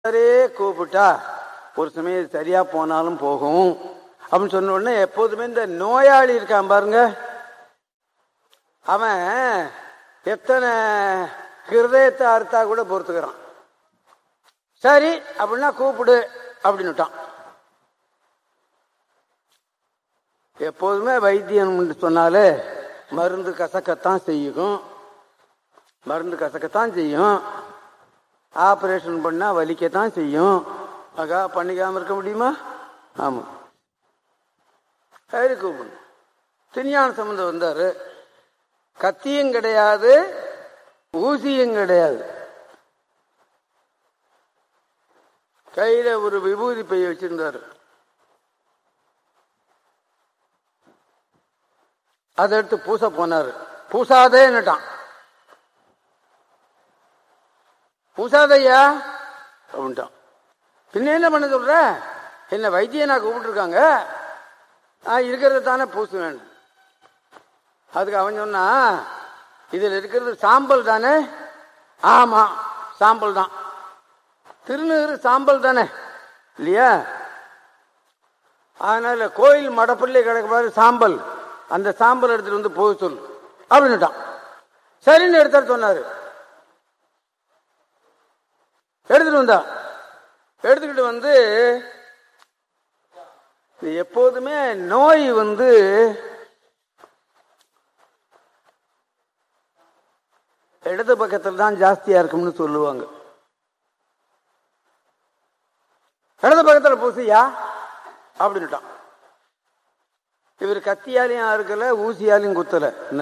அவரே கூப்பிட்டா ஒரு சமயம் சரியா போனாலும் போகும் அப்படின்னு சொன்ன உடனே எப்போதுமே இந்த நோயாளி இருக்கான் பாருங்க அவன் எத்தனை ஹிருதயத்தை அறுத்தா கூட பொறுத்துக்கிறான் சரி அப்படின்னா கூப்பிடு அப்படின்னுட்டான் எப்போதுமே வைத்தியம் சொன்னாலே மருந்து கசக்கத்தான் செய்யும் மருந்து கசக்கத்தான் செய்யும் ஆபரேஷன் பண்ணா வலிக்கத்தான் செய்யும் ஆகா பண்ணிக்காம இருக்க முடியுமா ஆமா சரி கூப்பிடு திருஞான சம்பந்தம் வந்தாரு கத்தியும் கிடையாது ஊசியும் கிடையாது கையில ஒரு விபூதி பைய வச்சிருந்தாரு அதை எடுத்து பூச போனாரு பூசாதேன்னுட்டான் பூசாதையா அப்படின்ட்டான் பின்ன என்ன பண்ண சொல்ற என்ன வைத்தியனா கூப்பிட்டுருக்காங்க நான் இருக்கிறத தானே பூசுவேன் அதுக்கு அவன் சொன்னா இதுல இருக்கிறது சாம்பல் தானே ஆமா சாம்பல் தான் திருநீறு சாம்பல் தானே இல்லையா அதனால கோயில் மடப்பள்ளி கிடக்குமாறு சாம்பல் அந்த சாம்பல் எடுத்துட்டு வந்து போக சொல்லு அப்படின்னுட்டான் சரின்னு எடுத்தாரு சொன்னாரு எடுத்துட்டு வந்தா எடுத்துக்கிட்டு வந்து இது எப்போதுமே நோய் வந்து இடது பக்கத்தில் தான் ஜாஸ்தியா இருக்கும்னு சொல்லுவாங்க இடது பக்கத்தில் பூசியா அப்படின்ட்டான் இவர் கத்தியாலையும் அறுக்கல ஊசியாலையும் குத்தல